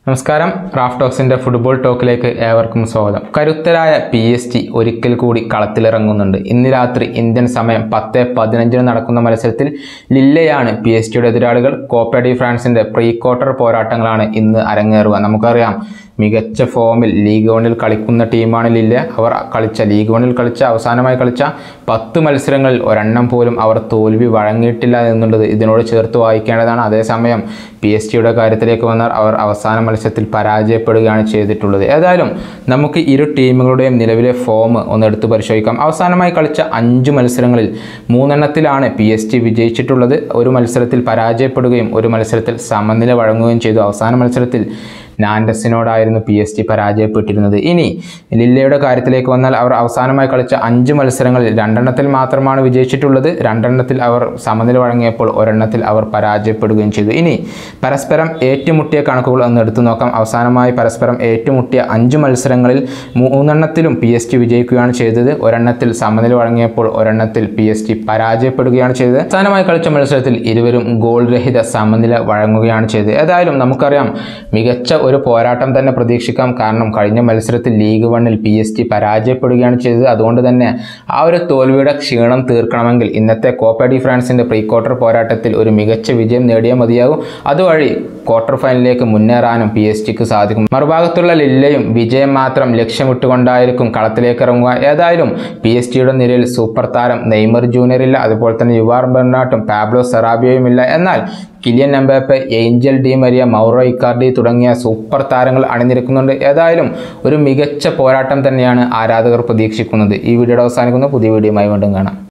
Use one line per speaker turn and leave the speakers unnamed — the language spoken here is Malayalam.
നമസ്കാരം റാഫ് ടോക്സിന്റെ ഫുട്ബോൾ ടോക്കിലേക്ക് ഏവർക്കും സ്വാഗതം കരുത്തരായ പി എസ് ടി ഒരിക്കൽ കൂടി കളത്തിലിറങ്ങുന്നുണ്ട് ഇന്ന് രാത്രി ഇന്ത്യൻ സമയം പത്ത് പതിനഞ്ചിന് നടക്കുന്ന മത്സരത്തിൽ ലില്ലയാണ് പി എസ് ടിയുടെ എതിരാളികൾ കോപ്പ ഡി ഫ്രാൻസിന്റെ പ്രീ ക്വാർട്ടർ പോരാട്ടങ്ങളാണ് ഇന്ന് അരങ്ങേറുക നമുക്കറിയാം മികച്ച ഫോമിൽ ലീഗ് വണിൽ കളിക്കുന്ന ടീമാണ് ലില്ല അവർ കളിച്ച ലീഗ് വണിൽ കളിച്ച അവസാനമായി കളിച്ച പത്ത് മത്സരങ്ങളിൽ ഒരെണ്ണം പോലും അവർ തോൽവി വഴങ്ങിയിട്ടില്ല എന്നുള്ളത് ഇതിനോട് ചേർത്ത് വായിക്കേണ്ടതാണ് അതേസമയം പി എസ് ടിയുടെ കാര്യത്തിലേക്ക് വന്നാൽ അവർ അവസാന മത്സരത്തിൽ പരാജയപ്പെടുകയാണ് ചെയ്തിട്ടുള്ളത് ഏതായാലും നമുക്ക് ഇരു ടീമുകളുടെയും നിലവിലെ ഫോം ഒന്ന് എടുത്ത് പരിശോധിക്കാം അവസാനമായി കളിച്ച അഞ്ച് മത്സരങ്ങളിൽ മൂന്നെണ്ണത്തിലാണ് പി എസ് ടി വിജയിച്ചിട്ടുള്ളത് ഒരു മത്സരത്തിൽ പരാജയപ്പെടുകയും ഒരു മത്സരത്തിൽ സമനില വഴങ്ങുകയും ചെയ്തു അവസാന മത്സരത്തിൽ നാൻഡസിനോടായിരുന്നു പി എസ് ടി പരാജയപ്പെട്ടിരുന്നത് ഇനി ലില്ലയുടെ കാര്യത്തിലേക്ക് വന്നാൽ അവർ അവസാനമായി കളിച്ച അഞ്ച് മത്സരങ്ങളിൽ രണ്ടെണ്ണത്തിൽ മാത്രമാണ് വിജയിച്ചിട്ടുള്ളത് രണ്ടെണ്ണത്തിൽ അവർ സമനില വഴങ്ങിയപ്പോൾ ഒരെണ്ണത്തിൽ അവർ പരാജയപ്പെടുകയും ചെയ്തു ഇനി പരസ്പരം ഏറ്റുമുട്ടിയ കണക്കുകൾ ഒന്ന് എടുത്തു നോക്കാം അവസാനമായി പരസ്പരം ഏറ്റുമുട്ടിയ അഞ്ച് മത്സരങ്ങളിൽ മൂന്നെണ്ണത്തിലും പി എസ് ടി വിജയിക്കുകയാണ് ചെയ്തത് ഒരെണ്ണത്തിൽ സമനില വഴങ്ങിയപ്പോൾ ഒരെണ്ണത്തിൽ പി എസ് ടി പരാജയപ്പെടുകയാണ് ചെയ്തത് അവസാനമായി കളിച്ച മത്സരത്തിൽ ഇരുവരും ഗോൾ രഹിത സമനില വഴങ്ങുകയാണ് ചെയ്തത് ഏതായാലും നമുക്കറിയാം മികച്ച ഒരു പോരാട്ടം തന്നെ പ്രതീക്ഷിക്കാം കാരണം കഴിഞ്ഞ മത്സരത്തിൽ ലീഗ് വണ്ണിൽ പി എസ് ടി പരാജയപ്പെടുകയാണ് ചെയ്തത് അതുകൊണ്ട് തന്നെ ആ ഒരു തോൽവിയുടെ ക്ഷീണം തീർക്കണമെങ്കിൽ ഇന്നത്തെ കോപ്പ ഡി ഫ്രാൻസിന്റെ പ്രീ ക്വാർട്ടർ പോരാട്ടത്തിൽ ഒരു മികച്ച വിജയം നേടിയേ മതിയാകും അതുവഴി ക്വാർട്ടർ ഫൈനലിലേക്ക് മുന്നേറാനും പി എസ് ടിക്ക് സാധിക്കും മറുഭാഗത്തുള്ള ലില്ലയും വിജയം മാത്രം ലക്ഷ്യമിട്ടുകൊണ്ടായിരിക്കും കളത്തിലേക്ക് ഇറങ്ങുക ഏതായാലും പി എസ് ടിയുടെ നിരയിൽ സൂപ്പർ താരം നെയ്മർ ജൂനിയർ ഇല്ല അതുപോലെ തന്നെ യുവാർ ബെർണാട്ടും പാബ്ലോ സെറാബിയോയും ഇല്ല എന്നാൽ Kylian Mbappe Angel Di Maria Mauro Icardi തുടങ്ങിയ സൂപ്പർ താരങ്ങൾ അണിനിരക്കുന്നുണ്ട് ഏതായാലും ഒരു മികച്ച പോരാട്ടം തന്നെയാണ് ആരാധകർ പ്രതീക്ഷിക്കുന്നത് ഈ വീഡിയോയുടെ അവസാനിക്കുന്നു പുതിയ വീഡിയോയുമായി വീണ്ടും കാണാം